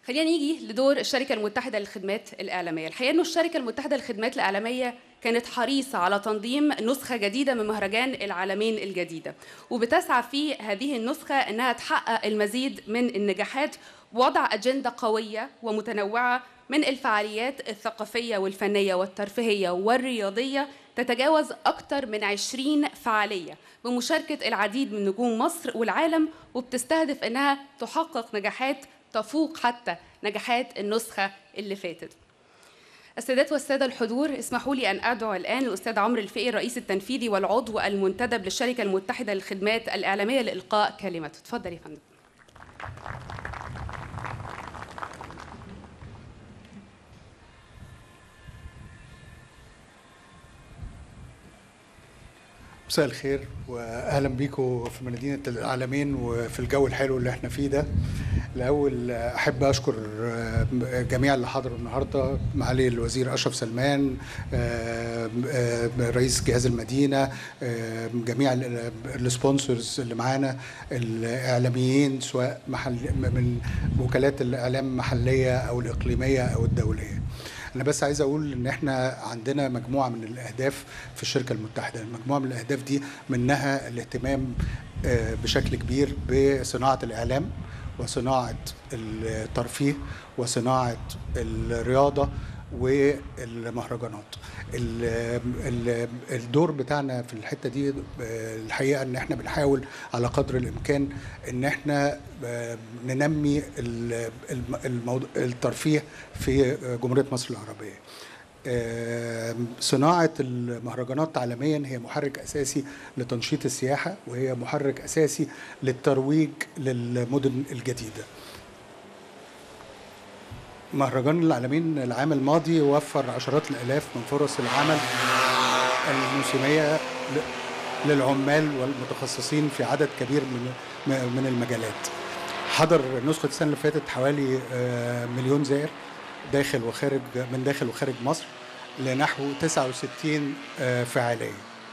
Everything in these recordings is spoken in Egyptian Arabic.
خلينا نيجي لدور الشركة المتحدة للخدمات الإعلامية الحقيقة أنه الشركة المتحدة للخدمات الإعلامية كانت حريصة على تنظيم نسخة جديدة من مهرجان العالمين الجديدة وبتسعى في هذه النسخة أنها تحقق المزيد من النجاحات ووضع أجندة قوية ومتنوعة من الفعاليات الثقافية والفنية والترفيهية والرياضية تتجاوز أكثر من 20 فعالية بمشاركة العديد من نجوم مصر والعالم وبتستهدف أنها تحقق نجاحات تفوق حتى نجاحات النسخة اللي فاتت السادات والسادة الحضور اسمحوا لي أن أدعو الآن الأستاذ عمرو الفقي الرئيس التنفيذي والعضو المنتدب للشركة المتحدة للخدمات الإعلامية لإلقاء كلمته تفضل يا فندم مساء الخير واهلا بيكم في مدينه العالمين وفي الجو الحلو اللي احنا فيه ده الاول احب اشكر جميع اللي حضروا النهارده معالي الوزير اشرف سلمان رئيس جهاز المدينه جميع السبونسرز اللي معانا الاعلاميين سواء محل من وكالات الاعلام المحليه او الاقليميه او الدوليه انا بس عايز اقول ان احنا عندنا مجموعه من الاهداف في الشركه المتحده المجموعه من الاهداف دي منها الاهتمام بشكل كبير بصناعه الاعلام وصناعه الترفيه وصناعه الرياضه والمهرجانات الدور بتاعنا في الحته دي الحقيقه ان احنا بنحاول على قدر الامكان ان احنا ننمي الترفيه في جمهوريه مصر العربيه صناعة المهرجانات عالميا هي محرك أساسي لتنشيط السياحة وهي محرك أساسي للترويج للمدن الجديدة مهرجان العالمين العام الماضي وفر عشرات الالاف من فرص العمل الموسميه للعمال والمتخصصين في عدد كبير من من المجالات. حضر نسخه السنه اللي فاتت حوالي مليون زائر داخل وخارج من داخل وخارج مصر لنحو 69 فعاليه.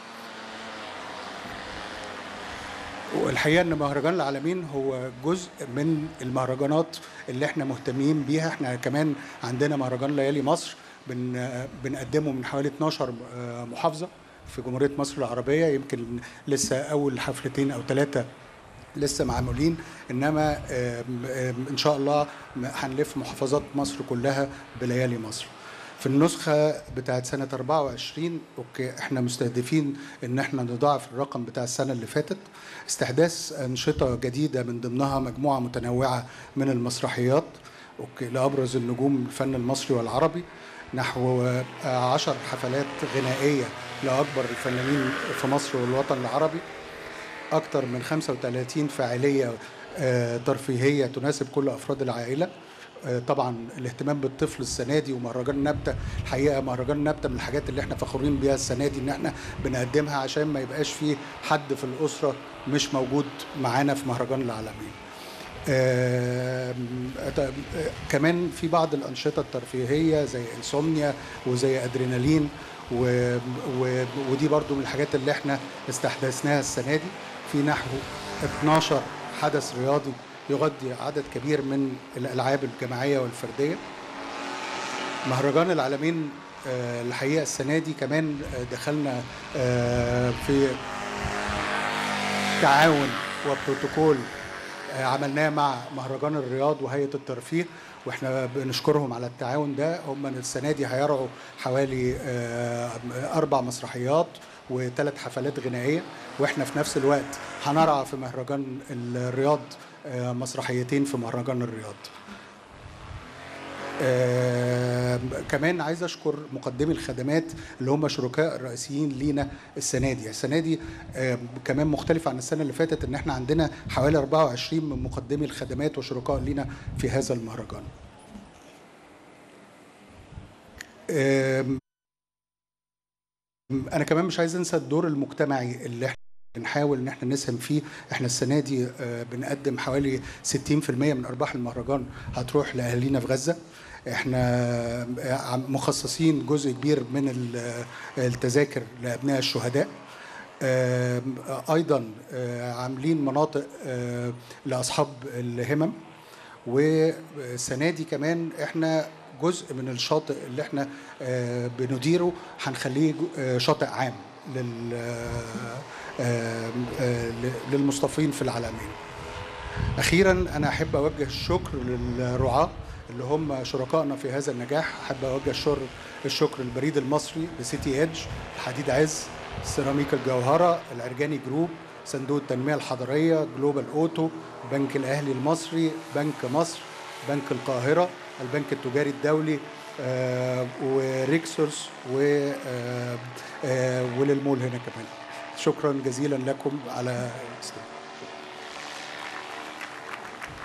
والحقيقه ان مهرجان العالمين هو جزء من المهرجانات اللي احنا مهتمين بيها احنا كمان عندنا مهرجان ليالي مصر بن بنقدمه من حوالي 12 محافظه في جمهوريه مصر العربيه يمكن لسه اول حفلتين او ثلاثه لسه معمولين انما ان شاء الله هنلف محافظات مصر كلها بليالي مصر في النسخة بتاعت سنة 24 اوكي احنا مستهدفين ان احنا نضاعف الرقم بتاع السنة اللي فاتت استحداث أنشطة جديدة من ضمنها مجموعة متنوعة من المسرحيات اوكي لأبرز النجوم الفن المصري والعربي نحو عشر حفلات غنائية لأكبر الفنانين في مصر والوطن العربي أكثر من 35 فاعلية ترفيهية تناسب كل أفراد العائلة طبعا الاهتمام بالطفل السنه دي ومهرجان نبته الحقيقه مهرجان نبته من الحاجات اللي احنا فخورين بيها السنه دي ان احنا بنقدمها عشان ما يبقاش في حد في الاسره مش موجود معانا في مهرجان العالمين. آه كمان في بعض الانشطه الترفيهيه زي انسومنيا وزي ادرينالين و و ودي برضو من الحاجات اللي احنا استحدثناها السنه دي في نحو 12 حدث رياضي يغطي عدد كبير من الالعاب الجماعيه والفرديه مهرجان العالمين الحقيقه السنه دي كمان دخلنا في تعاون وبروتوكول عملناه مع مهرجان الرياض وهيئه الترفيه واحنا بنشكرهم على التعاون ده هم السنه دي هيرعوا حوالي اربع مسرحيات وثلاث حفلات غنائيه واحنا في نفس الوقت هنرعى في مهرجان الرياض مسرحيتين في مهرجان الرياض آه كمان عايز اشكر مقدمي الخدمات اللي هم شركاء الرئيسيين لينا السنه دي السنه دي آه كمان مختلف عن السنه اللي فاتت ان احنا عندنا حوالي 24 من مقدمي الخدمات وشركاء لينا في هذا المهرجان آه انا كمان مش عايز انسى الدور المجتمعي اللي احنا بنحاول ان احنا نسهم فيه احنا السنه دي بنقدم حوالي 60% من ارباح المهرجان هتروح لاهالينا في غزه احنا مخصصين جزء كبير من التذاكر لابناء الشهداء ايضا عاملين مناطق لاصحاب الهمم والسنه دي كمان احنا جزء من الشاطئ اللي احنا آه، بنديره هنخليه جو- آه، شاطئ عام لل آه، آه، للمصطفين في العالمين اخيرا انا احب اوجه الشكر للرعاه اللي هم شركائنا في هذا النجاح احب اوجه الشكر الشكر للبريد المصري لسيتي ايدج الحديد عز سيراميك الجوهره العرجاني جروب صندوق التنميه الحضريه جلوبال اوتو بنك الاهلي المصري بنك مصر بنك القاهره البنك التجاري الدولي آه، وريكسوس و آه، آه، وللمول هنا كمان شكرا جزيلا لكم على